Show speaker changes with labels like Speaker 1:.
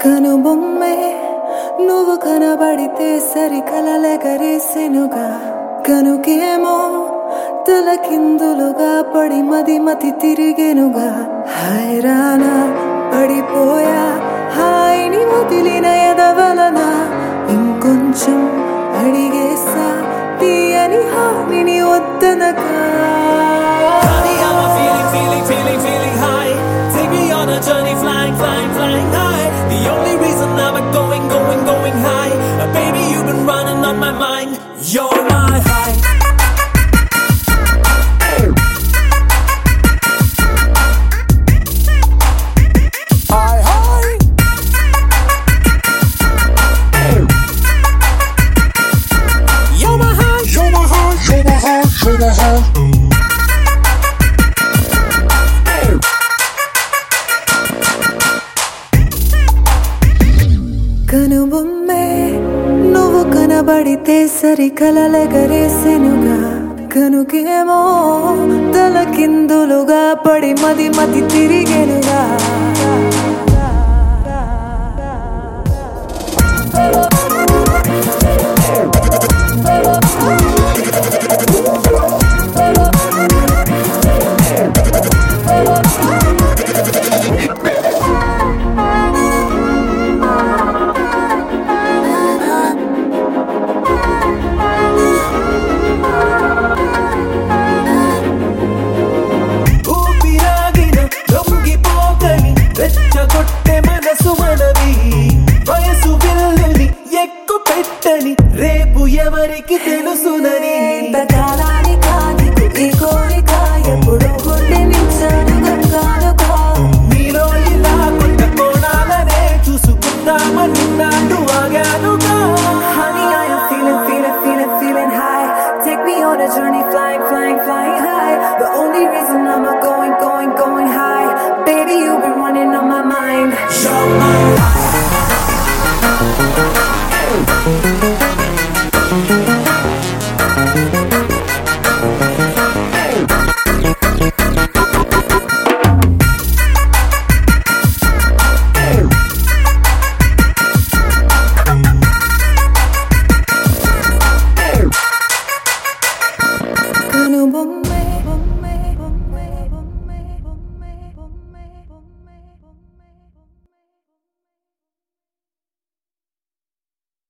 Speaker 1: కనుబొమ్మే నువ్వు కనబడితే సరి కలలెగరేసెనుగా కనుకేమో తలకిందులుగా పడి మది మతి తిరిగెనుగా హైరానా పడిపోయా హాయిని వదిలిన ఎదవలన ఇంకొంచెం అడిగేసా తీయని హానిని వద్దనగా
Speaker 2: Honey, I'm a feeling, feeling, feeling, feeling high. Take me on a journey, flying, flying, flying high. The only reason I'm a going, going, going high. Uh, baby, you've been running on my mind. You're my high.
Speaker 3: Hi, hi.
Speaker 2: You're my high.
Speaker 3: You're my heart, you're my heart, you're my heart.
Speaker 1: కనుబొమ్మే నువ్వు కనబడితే సరి కలలెగరేసెనుగా కనుకేమో తలకిందులుగా పడి మది మతి తిరిగెనుగా
Speaker 2: ఊపిరాగిన లొంగిపోకని రెచ్చగొట్టె మనసు మనవి వయసు విల్లుని ఎక్కు పెట్టని రేపు ఎవరికి తెలుసునని
Speaker 1: ఇంతకాలానికా నీకు ఈ కోరిక ఎప్పుడు గుండె నించాను గంగాలుగా
Speaker 2: నీలో ఇలా కొత్త కోణాలనే చూసుకుందామని నాడు ఆగానుగా
Speaker 1: Honey, I am feeling, feeling, feeling, feeling high. Take me on a journey, flying, flying, flying high. The only reason I'm a going, going, going high. Baby, you've been running on my mind.
Speaker 2: You're my